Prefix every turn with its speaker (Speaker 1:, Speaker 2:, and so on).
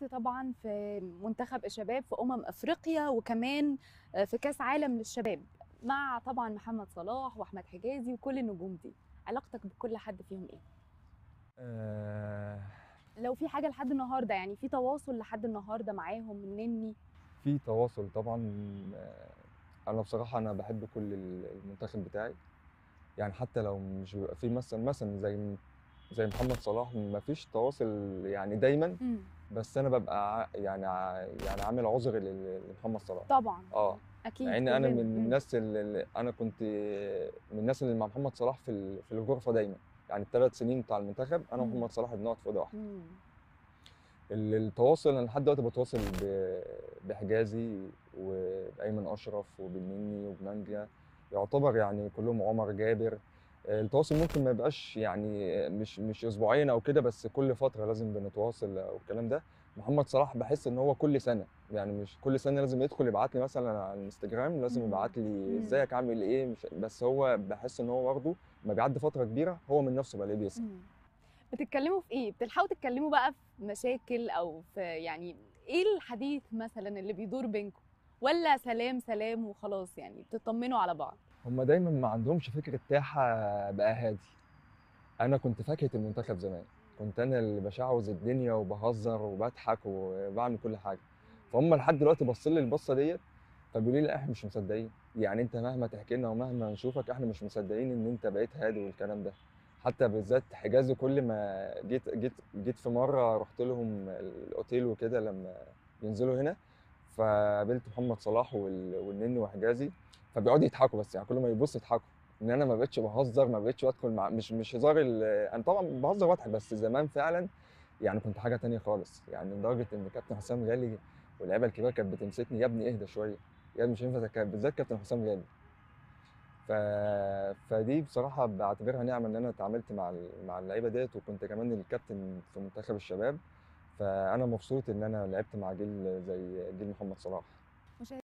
Speaker 1: لعبت طبعا في منتخب الشباب في امم افريقيا وكمان في كاس عالم للشباب مع طبعا محمد صلاح واحمد حجازي وكل النجوم دي علاقتك بكل حد فيهم ايه
Speaker 2: آه،
Speaker 1: لو في حاجه لحد النهارده يعني في تواصل لحد النهارده معاهم منني
Speaker 2: في تواصل طبعا آه، انا بصراحه انا بحب كل ال- المنتخب بتاعي يعني حتى لو مش بيبقى في مثلا مثلا زي زي محمد صلاح ما فيش تواصل يعني دايما
Speaker 1: مم.
Speaker 2: بس انا ببقى ع- يعني ع- يعني عامل عذر لل- لمحمد صلاح
Speaker 1: طبعا
Speaker 2: اه
Speaker 1: اكيد
Speaker 2: مع ان انا
Speaker 1: كلنا.
Speaker 2: من
Speaker 1: مم.
Speaker 2: الناس اللي اللي انا كنت من الناس اللي مع محمد صلاح في ال- في الغرفه دايما يعني الثلاث سنين بتاع المنتخب انا
Speaker 1: مم.
Speaker 2: ومحمد صلاح بنقعد في اوضه واحده
Speaker 1: مم.
Speaker 2: ال- التواصل انا لحد دلوقتي بتواصل ب- بحجازي وبايمن اشرف وبالنني وبمانجا يعتبر يعني كلهم عمر جابر التواصل ممكن ما يبقاش يعني مش مش اسبوعيا او كده بس كل فتره لازم بنتواصل او الكلام ده محمد صلاح بحس ان هو كل سنه يعني مش كل سنه لازم يدخل يبعت لي مثلا على الانستجرام لازم
Speaker 1: مم.
Speaker 2: يبعت لي
Speaker 1: مم.
Speaker 2: ازيك عامل ايه مش بس هو بحس ان هو برضه ما بيعدي فتره كبيره هو من نفسه بلاقيه بيسال
Speaker 1: مم. بتتكلموا في ايه بتلحقوا تتكلموا بقى في مشاكل او في يعني ايه الحديث مثلا اللي بيدور بينكم ولا سلام سلام وخلاص يعني بتطمنوا على بعض
Speaker 2: هم دايما ما عندهمش فكره تاحه بقى هادي انا كنت فاكهه المنتخب زمان كنت انا اللي بشعوذ الدنيا وبهزر وبضحك وبعمل كل حاجه فهم لحد دلوقتي باصين لي البصه ديت فبيقولوا لي لا احنا مش مصدقين يعني انت مهما تحكي لنا ومهما نشوفك احنا مش مصدقين ان انت بقيت هادي والكلام ده حتى بالذات حجازي كل ما جيت جيت جيت في مره رحت لهم الاوتيل وكده لما بينزلوا هنا فقابلت محمد صلاح وال- والنني وحجازي فبيقعدوا يضحكوا بس يعني كل ما يبص يضحكوا ان انا ما بقتش بهزر ما بقتش بدخل مع مش مش هزار ال- انا طبعا بهزر واضحك بس زمان فعلا يعني كنت حاجه تانية خالص يعني لدرجه ان كابتن حسام غالي واللعيبه الكبيره كانت بتمسكني يا ابني اهدى شويه يا ابني مش هينفع تتكلم بالذات كابتن حسام غالي ف... فدي بصراحه بعتبرها نعمه ان انا اتعاملت مع ال- مع اللعيبه ديت وكنت كمان الكابتن في منتخب الشباب فانا مبسوط ان انا لعبت مع جيل زي جيل محمد صلاح